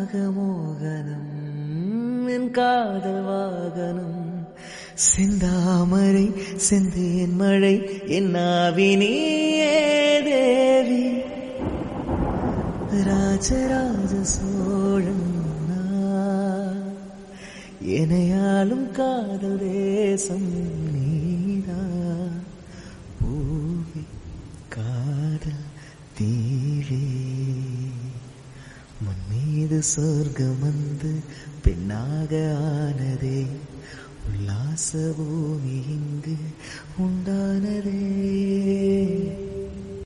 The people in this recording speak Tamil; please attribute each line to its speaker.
Speaker 1: ராக மோகனம் என் காதல் வாகனம் செந்தாமரை செந்தேன் மழை என் ஆவினியே தேவி ராஜராஜ சோழன் நான். எனையாளும் காதல் தேசம் நீதா பூவி காதல் தீவே மண் மீது சொர்க்கம் வந்து பெண்ணாக ஆனதே உல்லாச பூமி இங்கு உண்டானதே